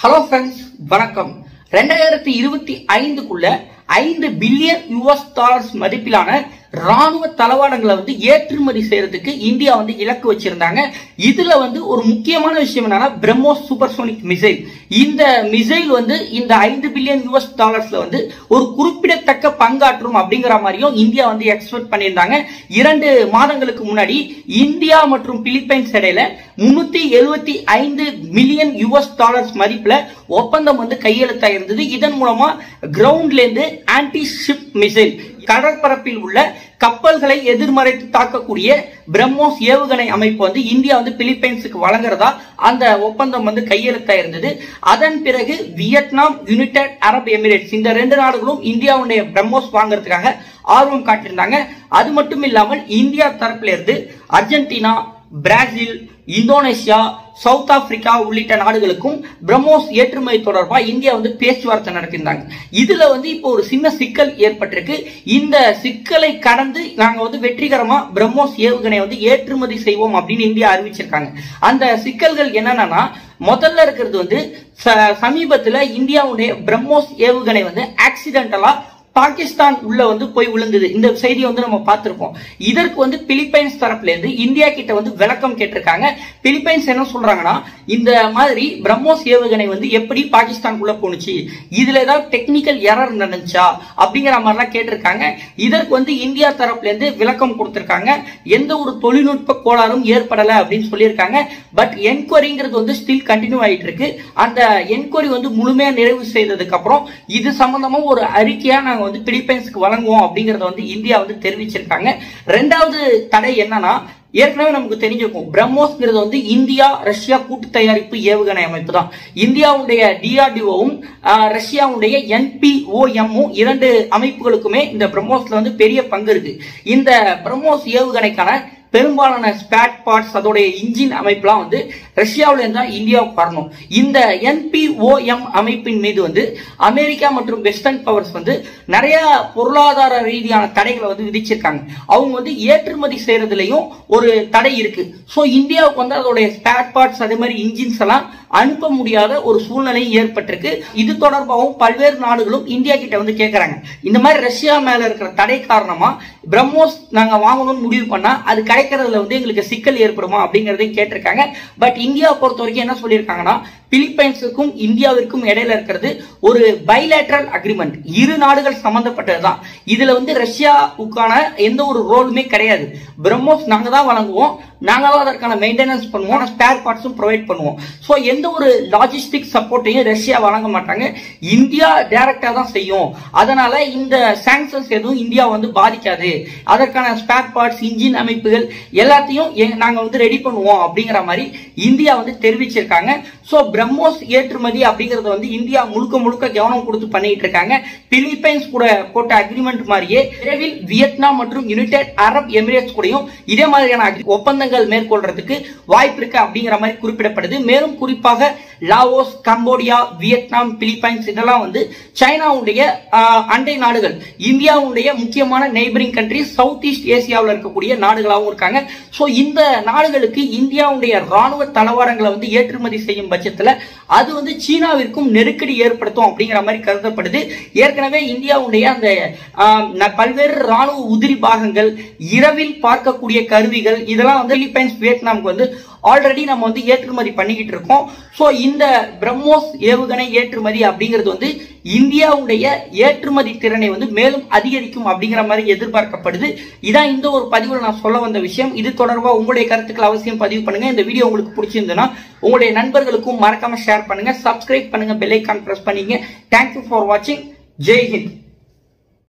hello friends வணக்கம் ரெண்டாயிரத்தி இருபத்தி ஐந்துக்குள்ள ஐந்து பில்லியன் யுஎஸ் டாலர்ஸ் மதிப்பிலான ராணுவ தளவாடங்களை வந்து ஏற்றுமதி செய்யறதுக்கு இந்தியா வந்து இலக்கு வச்சிருந்தாங்க இதுல வந்து ஒரு முக்கியமான விஷயம் என்னன்னா பிரம்மோஸ் சூப்பர்சோனிக் மிசைல் இந்த மிசைல் வந்து இந்த ஐந்து பில்லியன் யுஎஸ் டாலர்ஸ்ல வந்து ஒரு குறிப்பிடத்தக்க பங்காற்றும் அப்படிங்கிற மாதிரியும் இந்தியா வந்து எக்ஸ்பெக்ட் பண்ணியிருந்தாங்க இரண்டு மாதங்களுக்கு முன்னாடி இந்தியா மற்றும் பிலிப்பைன்ஸ் இடையில முன்னூத்தி எழுபத்தி ஐந்து மில்லியன் யுஎஸ் டாலர்ஸ் மதிப்புல ஒப்பந்தம் வந்து கையெழுத்தாயிருந்தது இதன் மூலமா கிரவுண்ட்ல இருந்து ஆன்டி ஷிப் மிசைல் கடற்பரப்பில் உள்ள கப்பல்களை எதிர்மறைத்து தாக்கக்கூடிய பிரம்மோஸ் ஏவுகணை அமைப்பு வந்து இந்தியா வந்து பிலிப்பைன்ஸுக்கு வழங்குறதா அந்த ஒப்பந்தம் வந்து கையெழுத்தா இருந்தது அதன் பிறகு வியட்நாம் யுனைடெட் அரப் எமிரேட்ஸ் இந்த ரெண்டு நாடுகளும் இந்தியாவுடைய பிரம்மோஸ் வாங்குறதுக்காக ஆர்வம் காட்டியிருந்தாங்க அது மட்டும் இல்லாமல் இந்தியா தரப்பில இருந்து Argentina Brazil Indonesia South Africa உள்ளிட்ட நாடுகளுக்கும் பிரம்மோஸ் ஏற்றுமதி தொடர்பா இந்தியா வந்து பேச்சுவார்த்தை நடத்திருந்தாங்க இதுல வந்து இப்போ ஒரு சின்ன சிக்கல் ஏற்பட்டிருக்கு இந்த சிக்கலை கடந்து நாங்க வந்து வெற்றிகரமா பிரம்மோஸ் ஏவுகணை வந்து ஏற்றுமதி செய்வோம் அப்படின்னு இந்தியா அறிவிச்சிருக்காங்க அந்த சிக்கல்கள் என்னன்னா முதல்ல இருக்கிறது வந்து ச- சமீபத்துல இந்தியாவுடைய பிரம்மோஸ் ஏவுகணை வந்து ஆக்சிடென்டலா பாகிஸ்தான் உள்ள வந்து போய் விழுந்தது இந்த செய்தியை வந்து நம்ம பார்த்திருப்போம் இதற்கு வந்து பிலிப்பைன்ஸ் தரப்புல இருந்து இந்தியா கிட்ட வந்து விளக்கம் கேட்டிருக்காங்க பிலிப்பைன்ஸ் என்ன சொல்றாங்கன்னா இந்த மாதிரி பிரம்மோஸ் ஏவுகணை வந்து எப்படி பாகிஸ்தானுக்குள்ள போணுச்சு இதுல ஏதாவது டெக்னிக்கல் எரர் நடந்துச்சா அப்படிங்கிற மாதிரிலாம் கேட்டிருக்காங்க இதற்கு வந்து இந்தியா தரப்புல இருந்து விளக்கம் கொடுத்திருக்காங்க எந்த ஒரு தொழில்நுட்ப கோளாறும் ஏற்படல அப்படின்னு சொல்லியிருக்காங்க பட் என்கொயரிங்கிறது வந்து ஸ்டில் கண்டினியூ ஆயிட்டு இருக்கு அந்த என்கொயரி வந்து முழுமையா நிறைவு செய்ததுக்கு அப்புறம் இது சம்பந்தமா ஒரு அறிக்கையா நாங்க வந்து பிலிப்பைன்ஸ்க்கு வழங்குவோம் அப்படிங்கறத வந்து இந்தியா வந்து தெரிவிச்சிருக்காங்க ரெண்டாவது தடை என்னன்னா ஏற்கனவே நமக்கு தெரிஞ்சிருக்கும் பிரம்மோஸ்ங்கிறது வந்து இந்தியா ரஷ்யா கூட்டு தயாரிப்பு ஏவுகணை அமைப்பு தான் இந்தியாவுடைய டிஆர்டிஓவும் ரஷ்யாவுடைய என்பிஓஎம்மும் இரண்டு அமைப்புகளுக்குமே இந்த பிரம்மோஸ்ல வந்து பெரிய பங்கு இருக்கு இந்த பிரம்மோஸ் ஏவுகணைக்கான பெரும்பாலான ஸ்பேட் பார்ட்ஸ் அதோடைய இன்ஜின் அமைப்புலாம் வந்து ரஷ்யாவுல இருந்தா இந்தியாவுக்கு வரணும் இந்த என்பிஓஎம் அமைப்பின் மீது வந்து அமெரிக்கா மற்றும் வெஸ்டர்ன் பவர்ஸ் வந்து நிறைய பொருளாதார ரீதியான தடைகளை வந்து விதிச்சிருக்காங்க அவங்க வந்து ஏற்றுமதி செய்யறதுலயும் ஒரு தடை இருக்கு சோ இந்தியாவுக்கு வந்து அதோடைய ஸ்பேட் பார்ட்ஸ் அதே மாதிரி இன்ஜின்ஸ் எல்லாம் அனுப்ப முடியாத ஒரு சூழ்நிலை ஏற்பட்டிருக்கு இது தொடர்பாகவும் பல்வேறு நாடுகளும் இந்தியா கிட்ட வந்து கேட்கறாங்க இந்த மாதிரி ரஷ்யா மேல இருக்கிற தடை காரணமா பிரம்மோஸ் நாங்க வாங்கணும்னு முடிவு பண்ணா அது கிடைக்கிறதுல வந்து எங்களுக்கு சிக்கல் ஏற்படுமா அப்படிங்கறதையும் கேட்டிருக்காங்க பட் இந்தியா பொறுத்த வரைக்கும் என்ன சொல்லியிருக்காங்கன்னா பிலிப்பைன்ஸுக்கும் இந்தியாவிற்கும் இடையில இருக்கிறது ஒரு பைலேட்டரல் அக்ரிமெண்ட் இரு நாடுகள் சம்பந்தப்பட்டதுதான் இதுல வந்து ரஷ்யாவுக்கான எந்த ஒரு ரோலுமே கிடையாது பிரம்மோஸ் நாங்க தான் வழங்குவோம் நாங்க தான் அதற்கான மெயின்டெனன்ஸ் பண்ணுவோம் ஸ்பேர் பார்ட்ஸும் ப்ரொவைட் பண்ணுவோம் ஸோ எந்த ஒரு லாஜிஸ்டிக் சப்போர்ட்டையும் ரஷ்யா வழங்க மாட்டாங்க இந்தியா டைரக்டா தான் செய்யும் அதனால இந்த சாங்ஷன்ஸ் எதுவும் இந்தியா வந்து பாதிக்காது அதற்கான ஸ்பேர் பார்ட்ஸ் இன்ஜின் அமைப்புகள் எல்லாத்தையும் எங்க- நாங்க வந்து ரெடி பண்ணுவோம் அப்படிங்கிற மாதிரி இந்தியா வந்து தெரிவிச்சிருக்காங்க சோ பிரம்மோஸ் ஏற்றுமதி அப்படிங்கறத வந்து இந்தியா முழுக்க முழுக்க கவனம் கொடுத்து பண்ணிட்டு இருக்காங்க பிலிப்பைன்ஸ் கூட போட்ட அக்ரிமெண்ட் மாதிரியே விரைவில் வியட்நாம் மற்றும் யுனைடெட் அரப் எமிரேட்ஸ் கூடயும் இதே மாதிரியான agri- ஒப்பந்தங்கள் மேற்கொள்றதுக்கு வாய்ப்பு இருக்கு அப்படிங்கிற மாதிரி குறிப்பிடப்படுது மேலும் குறிப்பாக லாவோஸ் கம்போடியா வியட்நாம் பிலிப்பைன்ஸ் இதெல்லாம் வந்து சைனாவுடைய ஆஹ், அண்டை நாடுகள் இந்தியாவுடைய முக்கியமான நெய்பரிங் கண்ட்ரி சவுத் ஈஸ்ட் ஏசியாவில் இருக்கக்கூடிய நாடுகளாகவும் இருக்காங்க சோ இந்த நாடுகளுக்கு இந்தியாவுடைய ராணுவ தளவாடங்களை வந்து ஏற்றுமதி செய்யும் பட்சத்துல அது வந்து சீனாவிற்கும் நெருக்கடி ஏற்படுத்தும் அப்படிங்கிற மாதிரி கருதப்படுது ஏற்கனவே இந்தியாவுடைய அந்த ஆஹ், ந- பல்வேறு ராணுவ உதிரி பாகங்கள் இரவில் பார்க்கக்கூடிய கருவிகள் இதெல்லாம் வந்து பிலிப்பைன்ஸ் வியட்நாமுக்கு வந்து ஆல்ரெடி நம்ம வந்து ஏற்றுமதி பண்ணிக்கிட்டு இருக்கோம் சோ இந்த பிரம்மோஸ் ஏவுகணை ஏற்றுமதி அப்படிங்கிறது வந்து இந்தியாவுடைய ஏற்றுமதி திறனை வந்து மேலும் அதிகரிக்கும் அப்படிங்கிற மாதிரி எதிர்பார்க்கப்படுது இதான் இந்த ஒரு பதிவில் நான் சொல்ல வந்த விஷயம் இது தொடர்பாக உங்களுடைய கருத்துக்கள் அவசியம் பதிவு பண்ணுங்க இந்த வீடியோ உங்களுக்கு பிடிச்சிருந்ததுன்னா உங்களுடைய நண்பர்களுக்கும் மறக்காம ஷேர் பண்ணுங்க சப்ஸ்கிரைப் பண்ணுங்க பெல் ஐக்கான் பிரஸ் பண்ணீங்க தேங்க்யூ ஃபார் வாட்சிங் ஜெய் ஹிந்த்